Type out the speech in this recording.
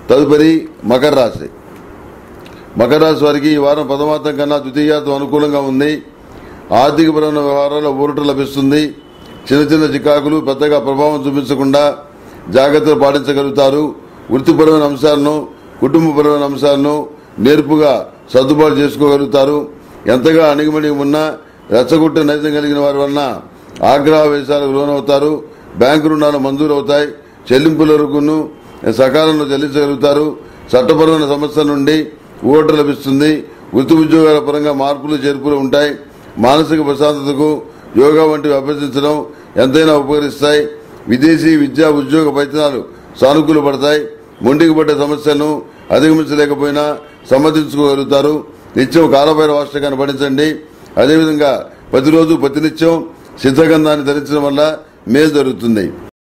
తదుపరి మకర రాశి మకర రాశి వారికి ఈ వారం ప్రథమార్థం కన్నా ద్వితీయార్థం అనుకూలంగా ఉంది ఆర్థికపరమైన వ్యవహారాల్లో ఊరట లభిస్తుంది చిన్న చిన్న చికాకులు పెద్దగా ప్రభావం చూపించకుండా జాగ్రత్తలు పాటించగలుగుతారు వృత్తిపరమైన అంశాలను కుటుంబపరమైన అంశాలను నేర్పుగా సర్దుబాటు చేసుకోగలుగుతారు ఎంతగా అణిగిమణి ఉన్నా రెచ్చగొట్టే నైజం కలిగిన వారి వలన ఆగ్రహవేశాలకు లోనవుతారు బ్యాంకు రుణాలు మంజూరు అవుతాయి చెల్లింపుల వరకును సకాలంలో చెల్లించగలుగుతారు చట్టపరమైన సమస్యల నుండి ఊరట లభిస్తుంది వృత్తి ఉద్యోగాల పరంగా మార్పులు చేర్పులు ఉంటాయి మానసిక ప్రశాంతతకు యోగా వంటివి అభ్యసించడం ఎంతైనా ఉపకరిస్తాయి విదేశీ విద్యా ఉద్యోగ ప్రయత్నాలు సానుకూల పడతాయి మొండికి పడ్డ సమస్యలను అధిగమించలేకపోయినా సమ్మతించుకోగలుగుతారు నిత్యం కాలభైర వాష్టకాన్ని పఠించండి అదేవిధంగా ప్రతిరోజు ప్రతినిత్యం సిద్ధగంధాన్ని ధరించడం వల్ల మేలు జరుగుతుంది